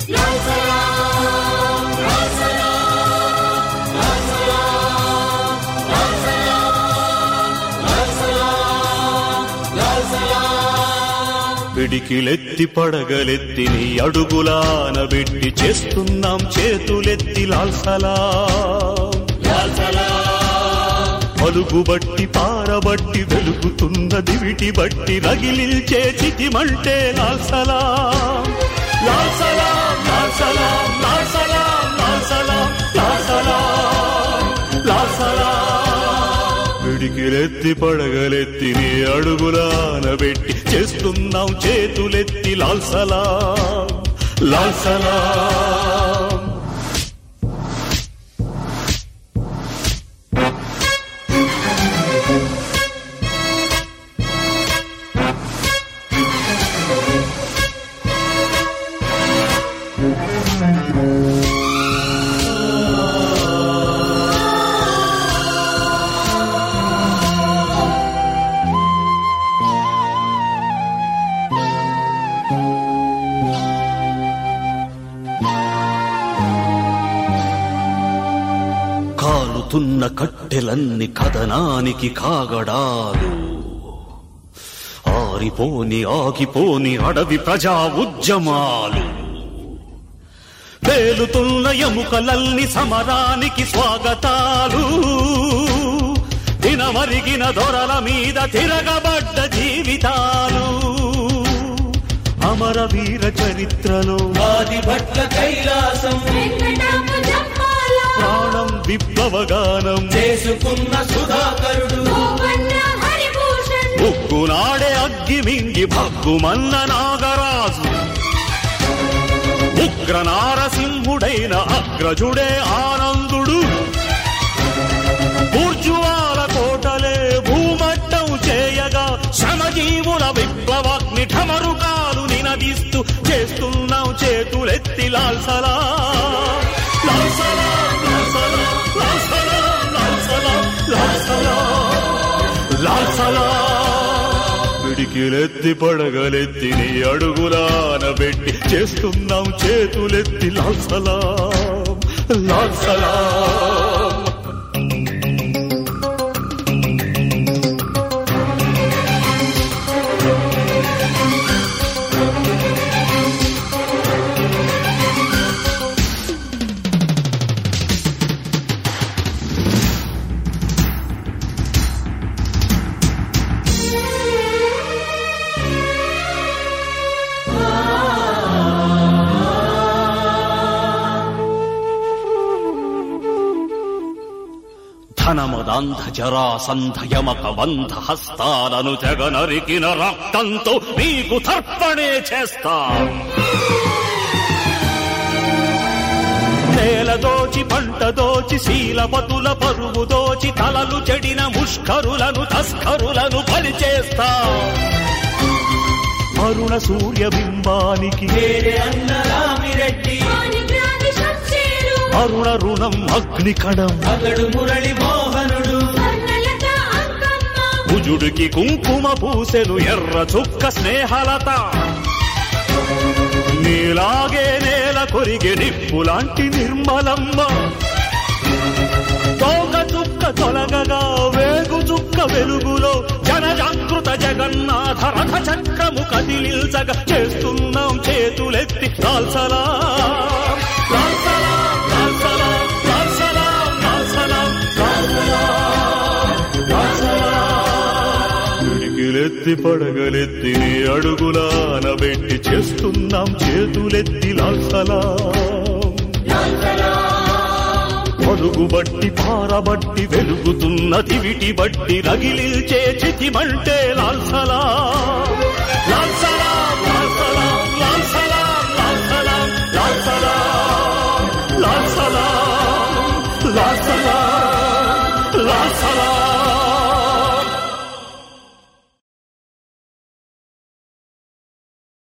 పిడికిలెత్తి పడగలెత్తి నీ అడుగులాన పెట్టి చేస్తున్నాం చేతులెత్తి లాల్సలా పలుగుబట్టి పారబట్టి వెలుగుతున్న దివిటి బట్టి రగిలిల్చే చితిమంటే లాల్సలా లాల్సలా లాల్సలా లాల్సలా లాల్సలా లాల్సలా లాల్సలా పిడికిలెత్తి పడగలెత్తి నీ అడుగులాన పెట్టి చేస్తున్నాం చేతులెత్తి లాల్సలా లాల్సలా కాలుతున్న కట్టెలన్ని కథనానికి కాగడాలు ఆరిపోని ఆగిపోని అడవి ప్రజా ఉద్యమాలు పేలుతున్న ఎముకలల్ని సమరానికి స్వాగతాలు దినమరిగిన దొరల మీద తిరగబడ్డ జీవితాలు అమరవీర చరిత్రలో ఆది భట్ల కైలాసం వెంకటాపు జంపాల ప్రాణం విప్లవగానం చేసుకున్న సుధాకరుడు గోపన్న హరిభూషణ్ ఉగ్గునాడే అగ్గి మింగి భగ్గుమన్న నాగరాజు ఉగ్ర నారసింహుడైన అగ్రజుడే ఆనందుడు బూర్జువాల కోటలే భూమట్టం చేయగా శ్రమజీవుల విప్లవాగ్ని ఠమరుకాలు నినదిస్తూ చేస్తున్నాం చేతులెత్తి లాల్సలా లాల్సలా లాల్సలా లాల్సలా లాల్సలా లాల్సలా లాల్సలా పిడికిలెత్తి పడగలెత్తి నీ అడుగులాన పెట్టి చేస్తున్నాం చేతులెత్తి లాల్సలా లాల్సలా ధనమదంధ జరాసంధ యమక వంధ హస్తాలను జగనరికిన రక్తంతో నీకు తర్పణే చేస్తా నేల దోచి పంట దోచి శీలపతుల పరువు దోచి తలలు చెడిన ముష్కరులను తస్కరులను బలి చేస్తా అరుణ సూర్య బింబానికి వేరే అన్న రామిరెడ్డి వాణి గ్రాని శంషేరు అరుణ రుణం అగ్ని కణం అగడు మురళి మోహనుడు స్వర్ణలత అంకమ్మ భుజుడికి కుంకుమ పూసెను ఎర్ర చుక్క స్నేహలత నీలాగే నేల కొరిగే నిప్పులాంటి నిర్మలమ్మ తోక చుక్క తొలగగా వేగు చుక్క వెలుగులో జనజాగృత జగన్నాథ రథ చక్రము కదిలిల్చగా చేస్తున్నాం చేతులెత్తి లాల్సలా లాల్సలా లాల్సలా లాల్సలా లాల్సలా లాల్సలా లాల్సలా పిడికిలెత్తి పడగలెత్తి నీ అడుగులాన పెట్టి చేస్తున్నాం చేతులెత్తి లాల్సలా పలుగుబట్టి పారబట్టి వెలుగుతున్న దివిటి బట్టి రగిలిల్చే చితిమంటే లాల్సలా లాల్సలా లాల్సలా లాల్సలా